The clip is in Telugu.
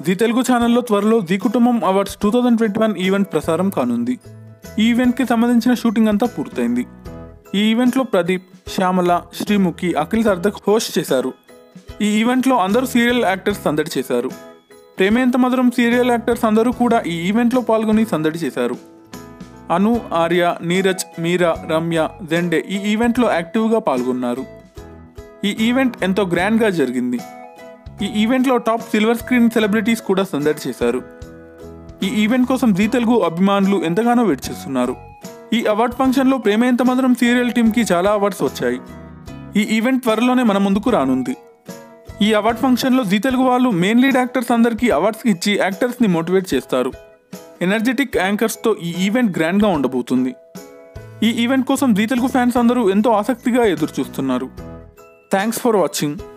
జీ తెలుగు ఛానల్లో త్వరలో జీ కుటుంబం awards two thousand twenty one event ప్రసారం కానుంది ఈ ఈవెంట్కి సంబంధించిన షూటింగ్ అంతా పూర్తయింది ఈ ఈవెంట్లో ప్రదీప్ శ్యామల శ్రీముఖి అఖిల్ సర్దక్ హోస్ట్ చేశారు ఈ ఈవెంట్లో అందరూ సీరియల్ యాక్టర్స్ సందడి చేశారు ప్రేమేంత మధురం సీరియల్ యాక్టర్స్ అందరూ కూడా ఈ ఈవెంట్లో పాల్గొని సందడి చేశారు అను ఆర్య నీరజ్ మీరా రమ్య జెండే ఈ ఈవెంట్లో యాక్టివ్గా పాల్గొన్నారు ఈ ఈవెంట్ ఎంతో గ్రాండ్గా జరిగింది ఈ ఈవెంట్లో టాప్ సిల్వర్ స్క్రీన్ సెలబ్రిటీస్ కూడా సందడి చేశారు ఈ ఈవెంట్ కోసం జీ తెలుగు అభిమానులు ఎంతగానో వెయిట్ చేస్తున్నారు ఈ అవార్డ్ ఫంక్షన్లో ప్రేమ ఎంత మధురం సీరియల్ టీంకి చాలా అవార్డ్స్ వచ్చాయి ఈ ఈవెంట్ త్వరలోనే మన ముందుకు రానుంది ఈ అవార్డ్ ఫంక్షన్లో జీ తెలుగు వాళ్ళు మెయిన్ లీడ్ యాక్టర్స్ అందరికీ అవార్డ్స్ ఇచ్చి యాక్టర్స్ని మోటివేట్ చేస్తారు ఎనర్జెటిక్ యాంకర్స్తో ఈ ఈవెంట్ గ్రాండ్గా ఉండబోతుంది ఈ ఈవెంట్ కోసం జీ తెలుగు ఫ్యాన్స్ అందరూ ఎంతో ఆసక్తిగా ఎదురు చూస్తున్నారు థ్యాంక్స్ ఫర్ వాచింగ్